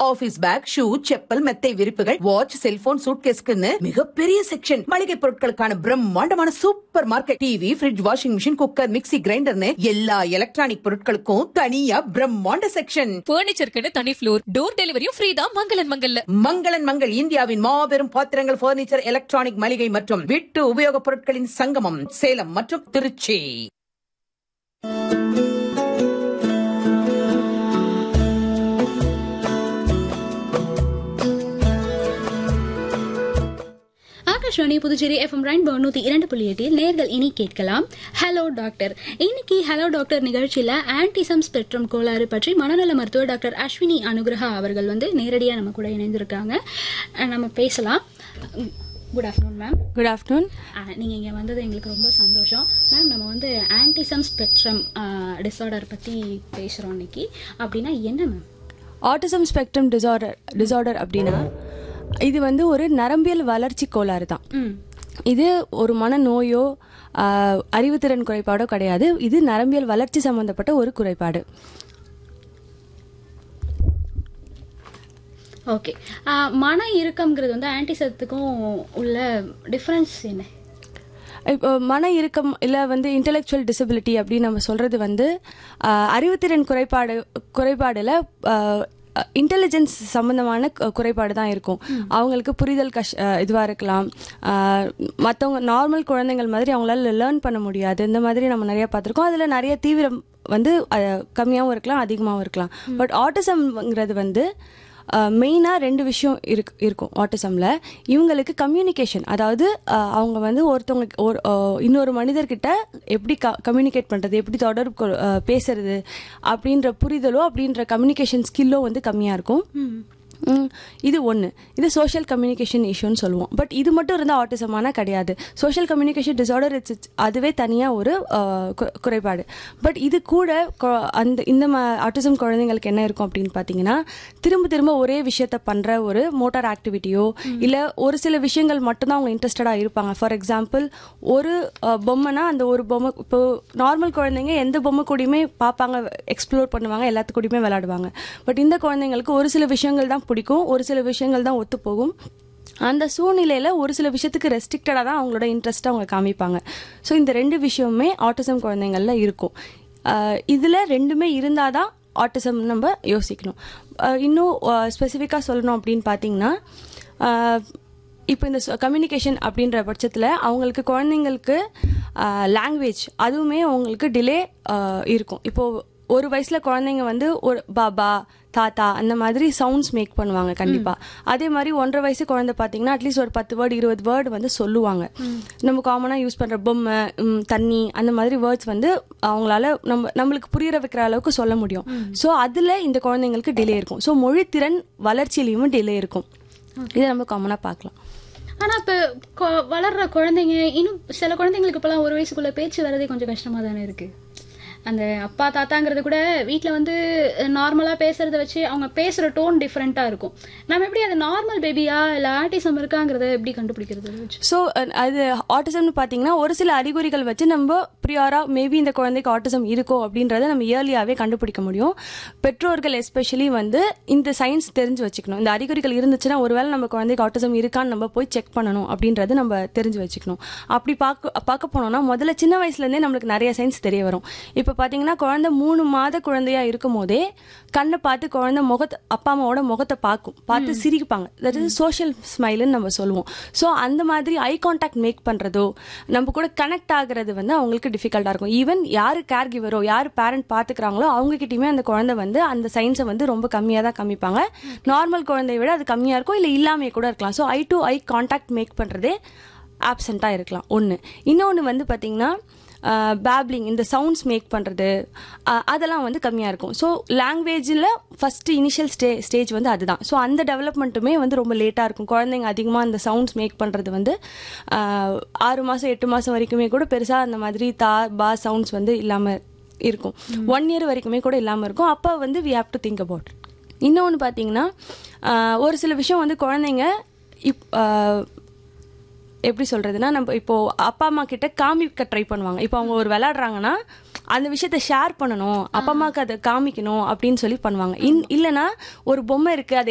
office back shoe chappal மெத்தை விரிப்புகள் watch cellphone சூட்கேஸ்க்குன்னு மிகப்பெரிய section மளிகை பொருட்களுக்கான பிரம்மாண்டமான super market TV fridge washing machine cooker mixie கிரைண்டர்னு எல்லா எலக்ட்ரானிக் பொருட்களுக்கும் தனியா பிரம்மாண்ட செக்ஷன் பர்னிச்சருக்குன்னு தனி ஃப்ளோர் டோர் டெலிவரியும் ஃப்ரீ தான் மங்களன் மங்கல்ல மங்களன் மங்கள் இந்தியாவின் மாபெரும் பாத்திரங்கள் பர்னிச்சர் எலக்ட்ரானிக் மளிகை மற்றும் வீட்டு உபயோகப் பொருட்களின் சங்கமம் சேலம் மற்றும் திருச்சி ஆகாஷ்வாணி புதுச்சேரி எஃப்எம் ரெயின்போ நூத்தி இரண்டு புள்ளி எட்டில் நேர்கள் இனி கேட்கலாம் ஹலோ டாக்டர் இன்னைக்கு ஹலோ டாக்டர் நிகழ்ச்சியில ஆன்டிசம் ஸ்பெக்ட்ரம் கோளாறு பற்றி மனநல மருத்துவர் டாக்டர் அஸ்வினி அனுகிரகா அவர்கள் வந்து நேரடியாக நம்ம கூட இணைந்திருக்காங்க அஹ் நம்ம பேசலாம் good afternoon ma'am good afternoon நீங்கள் இங்கே வந்தது எங்களுக்கு ரொம்ப சந்தோஷம் மேம் நம்ம வந்து ஆன்டிசம் ஸ்பெக்ட்ரம் டிஸார்டர் பற்றி பேசுகிறோம் இன்னைக்கு அப்படின்னா என்ன ma'am autism spectrum disorder disorder அப்படின்னா இது வந்து ஒரு நரம்பியல் வளர்ச்சி கோளாறு தான் ம் இது ஒரு மனநோயோ ஆஹ், அறிவுத்திறன் குறைபாடோ கிடையாது இது நரம்பியல் வளர்ச்சி சம்பந்தப்பட்ட ஒரு குறைபாடு ஓகே மன இறுக்கம்ங்கிறது வந்து ஆன்டிசத்துக்கும் உள்ள டிஃப்ரென்ஸ் என்ன இப்போ மன இறுக்கம் இல்லை வந்து இன்டெலெக்சுவல் டிசபிலிட்டி அப்படின்னு நம்ம சொல்றது வந்து ஆஹ், அறிவுத்திறன் குறைபாடு குறைபாடுல இன்டெலிஜென்ஸ் சம்பந்தமான கு- குறைபாடு தான் இருக்கும் அவங்களுக்கு புரிதல் கஷ் இதுவாக இருக்கலாம் மற்றவங்க நார்மல் குழந்தைகள் மாதிரி அவங்களால லேர்ன் பண்ண முடியாது இந்த மாதிரி நம்ம நிறைய பார்த்துருக்கோம் அதில் நிறைய தீவிரம் வந்து கம்மியாகவும் இருக்கலாம் அதிகமாகவும் இருக்கலாம் பட் ஆட்டிசம்ங்கிறது வந்து மெயினாக ரெண்டு விஷயம் இருக்கு இருக்கும் ஆட்டிசமில் இவங்களுக்கு கம்யூனிகேஷன் அதாவது அஹ், அவங்க வந்து ஒருத்தவங்க ஒரு அஹ், இன்னொரு மனிதர்கிட்ட எப்படி க கம்யூனிகேட் பண்ணுறது எப்படி தொடர்பு கொ- அஹ், பேசுறது அப்படின்ற புரிதலோ அப்படின்ற கம்யூனிகேஷன் ஸ்கில்லோ வந்து கம்மியாக இருக்கும் ம், இது ஒன்று இது சோஷியல் கம்யூனிகேஷன் இஷ்யூன்னு சொல்லுவோம் பட் இது மட்டும் இருந்தால் ஆட்டிசமானா கிடையாது சோஷியல் கம்யூனிகேஷன் டிசார்டர் இட்ஸ் அதுவே தனியாக ஒரு அஹ், கு- குறைபாடு பட் இது கூட கொ- அந்த இந்த ஆட்டிசம் குழந்தைங்களுக்கு என்ன இருக்கும் அப்படின்னு பார்த்தீங்கன்னா திரும்ப திரும்ப ஒரே விஷயத்த பண்ணுற ஒரு மோட்டார் ஆக்டிவிட்டியோ இல்லை ஒரு சில விஷயங்கள் மட்டும்தான் அவங்க இன்ட்ரெஸ்டடாக இருப்பாங்க ஃபார் எக்ஸாம்பிள் ஒரு அஹ், பொம்மைனா அந்த ஒரு பொம்மை இப்போ நார்மல் குழந்தைங்க எந்த பொம்மை கூடயுமே பார்ப்பாங்க எக்ஸ்ப்ளோர் பண்ணுவாங்க எல்லாத்து கூடயுமே விளையாடுவாங்க பட் இந்த குழந்தைங்களுக்கு ஒரு சில விஷயங்கள் தான் பிடிக்கும் ஒரு சில விஷயங்கள் தான் ஒத்து போகும் அந்த சூழ்நிலையில் ஒரு சில விஷயத்துக்கு ரெஸ்ட்ரிக்டடாக தான் அவங்களோட இன்ட்ரெஸ்ட்டை அவங்க காமிப்பாங்க ஸோ இந்த ரெண்டு விஷயமுமே ஆட்டிசம் குழந்தைங்கள்ல இருக்கும் இதில் ரெண்டுமே இருந்தால் தான் ஆட்டிசம் நம்ம யோசிக்கணும் அஹ் இன்னும் ஸ்பெசிஃபிக்காக சொல்லணும் அப்படின்னு பார்த்தீங்கன்னா அஹ், இப்போ இந்த கம்யூனிகேஷன் அப்படின்ற பட்சத்தில் அவங்களுக்கு குழந்தைங்களுக்கு லாங்குவேஜ் அதுவுமே அவங்களுக்கு டிலே இருக்கும் இப்போது ஒரு வயசில் குழந்தைங்க வந்து ஒரு பாபா தாத்தா அந்த மாதிரி சவுண்ட்ஸ் மேக் பண்ணுவாங்க கண்டிப்பாக அதே மாதிரி ஒன்றரை வயசு குழந்தை பார்த்தீங்கன்னா அட்லீஸ்ட் ஒரு பத்து வேர்டு இருபது வேர்டு வந்து சொல்லுவாங்க நம்ம காமனாக யூஸ் பண்ணுற பொம்மை ம், தண்ணி அந்த மாதிரி வேர்ட்ஸ் வந்து அவங்களால நம்ம நம்மளுக்கு புரியற வைக்கிற அளவுக்கு சொல்ல முடியும் ஸோ அதில் இந்த குழந்தைங்களுக்கு டிலே இருக்கும் ஸோ மொழித்திறன் வளர்ச்சியிலையும் டிலே இருக்கும் இதை நம்ம காமனாக பார்க்கலாம் ஆனா இப்ப கொ- வளர்ற குழந்தைங்க இன்னும் சில குழந்தைங்களுக்கு இப்பெல்லாம் ஒரு வயசுக்குள்ள பேச்சு வரதே கொஞ்சம் கஷ்டமா தானே இருக்கு அந்த அப்பா தாத்தாங்கிறது கூட வீட்ல வந்து நார்மலா பேசுறத வச்சு அவங்க பேசுற டோன் டிஃப்ரெண்டா இருக்கும் நம்ம எப்படி அது நார்மல் பேபியா இல்ல ஆட்டிசம் இருக்காங்கிறத எப்படி கண்டுபிடிக்கிறது அதை வச்சு ஸோ அது ஆட்டிசம்னு பார்த்தீங்கன்னா ஒரு சில அறிகுறிகள் வச்சு நம்ம ப்ரியாரா மேபி இந்த குழந்தைக்கு ஆட்டிசம் இருக்கோ அப்படின்றத நம்ம இயர்லியாகவே கண்டுபிடிக்க முடியும் பெற்றோர்கள் எஸ்பெஷலி வந்து இந்த சயின்ஸ் தெரிஞ்சு வச்சுக்கணும் இந்த அறிகுறிகள் இருந்துச்சுன்னா ஒருவேளை நம்ம குழந்தைக்கு ஆட்டிசம் இருக்கான்னு நம்ம போய் செக் பண்ணணும் அப்படின்றது நம்ம தெரிஞ்சு வச்சுக்கணும் அப்படி பார்க்க பார்க்க போனோம்னா முதல்ல சின்ன வயசுலேருந்தே நம்மளுக்கு நிறைய சயின்ஸ் தெரிய வரும் இப்போ பார்த்தீங்கன்னா குழந்தை மூணு மாத குழந்தையா இருக்கும் போதே கண்ணை பார்த்து குழந்தை முகத்தை அப்பா அம்மாவோட முகத்தை பார்க்கும் பார்த்து சிரிப்பாங்க தட் இஸ் சோஷியல் ஸ்மைல்னு நம்ம சொல்லுவோம் ஸோ அந்த மாதிரி ஐ கான்டாக்ட் மேக் பண்ணுறதோ நம்ம கூட கனெக்ட் ஆகுறது வந்து அவங்களுக்கு டிஃபிகல்ட்டாக இருக்கும் ஈவன் யார் கேர் கிவரோ யார் பேரண்ட் பார்த்துக்கிறாங்களோ அவங்ககிட்டயுமே அந்த குழந்தை வந்து அந்த சயின்ஸை வந்து ரொம்ப கம்மியாக தான் காமிப்பாங்க நார்மல் குழந்தைய விட அது கம்மியாக இருக்கும் இல்லை இல்லாமையே கூட இருக்கலாம் so eye to eye contact make பண்ணுறதே ஆப்சண்ட்டாக இருக்கலாம் ஒன்று இன்னொன்று வந்து பார்த்தீங்கன்னா பேப்ளிங் இந்த சவுண்ட்ஸ் மேக் பண்ணுறது அதெல்லாம் வந்து கம்மியாக இருக்கும் ஸோ லாங்குவேஜில் ஃபஸ்ட்டு இனிஷியல் ஸ்டே ஸ்டேஜ் வந்து அதுதான் ஸோ அந்த டெவலப்மெண்ட்டுமே வந்து ரொம்ப லேட்டாக இருக்கும் குழந்தைங்க அதிகமாக அந்த சவுண்ட்ஸ் மேக் பண்ணுறது வந்து ஆஹ், ஆறு மாதம் எட்டு மாதம் வரைக்குமே கூட பெருசாக அந்த மாதிரி தா பா சவுண்ட்ஸ் வந்து இல்லாமல் இருக்கும் ஒன் இயர் வரைக்குமே கூட இல்லாமல் இருக்கும் அப்போ வந்து we have to think about இன்னொன்று பார்த்தீங்கன்னா ஆஹ், ஒரு சில விஷயம் வந்து குழந்தைங்க இப் ஆஹ், எப்படி சொல்றதுன்னா நம்ம இப்போ அப்பா அம்மா கிட்ட காமிக்க ட்ரை பண்ணுவாங்க இப்போ அவங்க ஒரு விளையாடுறாங்கன்னா அந்த விஷயத்த ஷேர் பண்ணணும் அப்பா அம்மாவுக்கு அதை காமிக்கணும் அப்படின்னு சொல்லி பண்ணுவாங்க இன் இல்லைன்னா ஒரு பொம்மை இருக்கு அதை